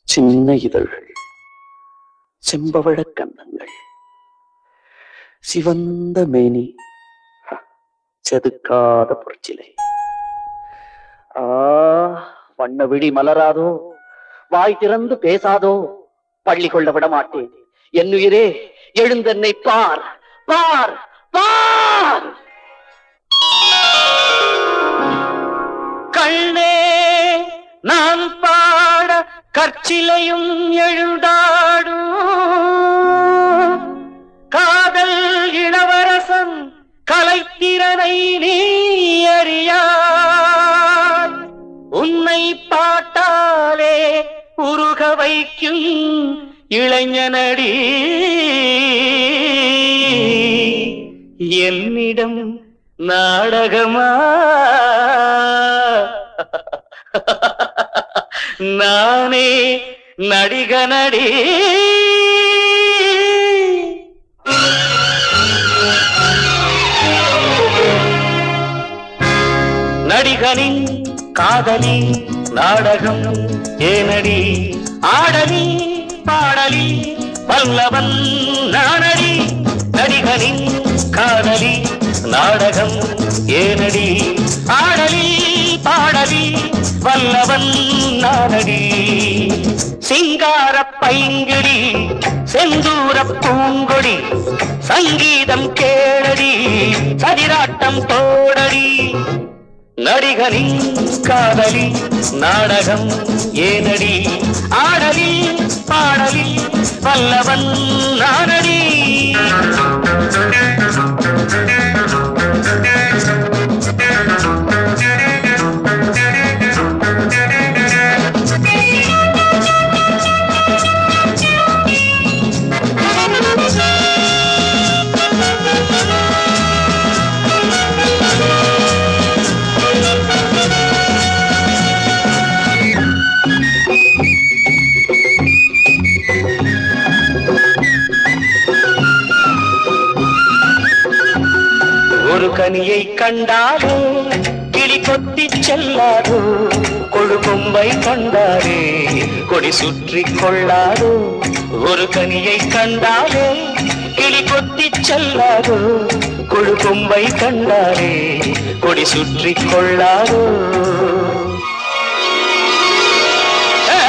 சின்ன இதழ்கள் செம்பவழக் கன்னங்கள் சிவந்த மேனி ஹ, செதுக்காத பொற்சிலை ஆ வண்ண விழி மலராதோ வாய் திறந்து பேசாதோ பள்ளி கொள்ள விட மாட்டேன் என்னுயிரே எழுந்தென்னை பார் பார் பார் கண்ணே நான் பாட கற்சிலையும் எழுந்தாடும் காதல் இளவரசன் கலைத்திறனை நீ அறியாய் உன்னை பாட்டாலே உருக வைக்கும் இளைஞனடி என்னிடம் நாடகமா நானே நடிகனடி நடிகனின் காதலி நாடகம் ஏனடி ஆடலி பாடலி வல்லவன் நானடி நடிகனின் காதலி நாடகம் ஏனடி ஆடலி பாடலி வல்லவன் நானடி சிங்கார பைங்கிடி செந்தூர பூங்கொடி சங்கீதம் கேளடி சதிராட்டம் தோடடி நடிகனின் காதலி நாடகம் ஏனடி ஆடலி பாடலி வல்லவன் நானடி ஒரு கனியை கண்டாரோ கிளி கொத்தி செல்லாதோ கொழு கொம்பை கண்டாரே கொடி சுற்றி கொள்ளாதோ ஒரு கனியை கண்டாரே கிளி கொத்தி செல்லாதோ கொழு கொம்பை கண்டாரே கொடி சுற்றி கொள்ளாதோ ஏ,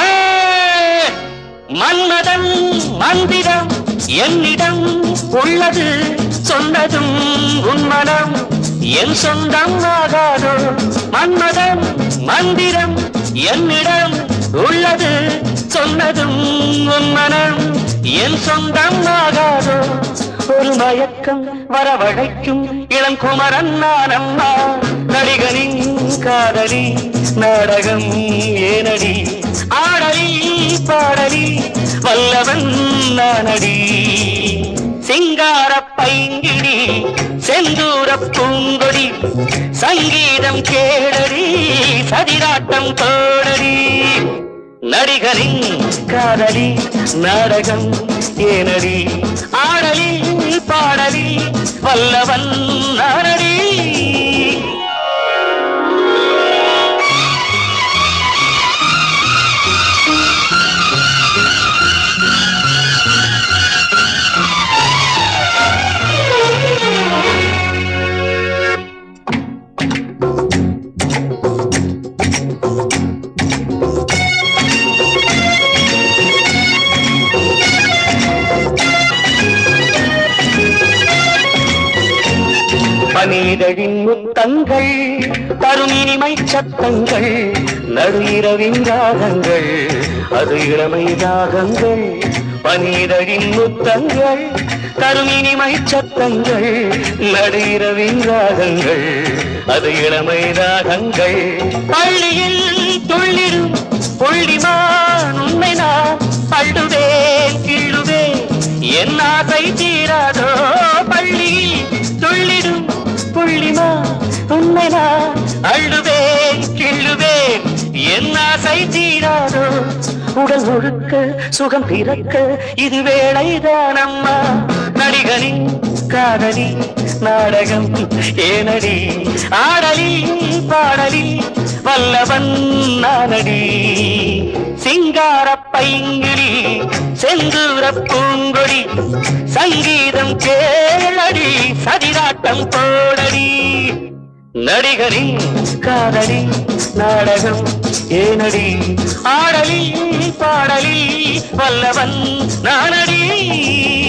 மன்மதன் மந்திரம் என்னிடம் உள்ளது சொன்னதும் உன்மனம் என் சொந்தம் ஆகாதோ மன்மதன் மந்திரம் என்னிடம் உள்ளது சொன்னதும் உன்மனம் என் சொந்தம் ஆகாதோ ஒரு மயக்கம் வரவழைக்கும் இளம் குமரன் நான் அம்மா நடிகனின் காதலி நாடகம் ஏனடி ஆடலி பாடலி வல்லவன் நானடி சிங்கார பைங்கிடி செந்தூர பூங்கொடி சங்கீதம் கேடடி சதிராட்டம் தோடடி நடிகரின் காதலி நாடகம் ஏனடி ஆடலி பாடலி வல்லவன் நானடி பனீதழின் முத்தங்கள் தரும் இனிமை சத்தங்கள் நடு இரவின் ராகங்கள் அது இளமை ராகங்கள் பனீதழின் முத்தங்கள் தரும் இனிமை சத்தங்கள் நடு இரவின் ராகங்கள் அது இளமை ராகங்கள் பள்ளியில் துள்ளிடும் புள்ளிமான் உண்மை நான் அள்ளுவேன் கிள்ளுவேன் என் ஆசை தீராதோ பள்ளியில் துள்ளிடும் புள்ளிமா உண்மை நான் அள்ளுவேன் கிள்ளுவேன் என் ஆசை தீராதோ உடல் முழுக்க சுகம் பிறக்க இது வேளைதான் அம்மா நடிகனின் காதலி நாடகம் ஏனடி ஆடலி பாடலி வல்லவன் நானடி சிங்கார பைங்கிளி செந்தூர பூங்கொடி சங்கீதம் கேளடி சதிராட்டம் போடடி நடிகரின் காதலி நாடகம் ஏனடி ஆடலி பாடலி வல்லவன் நானடி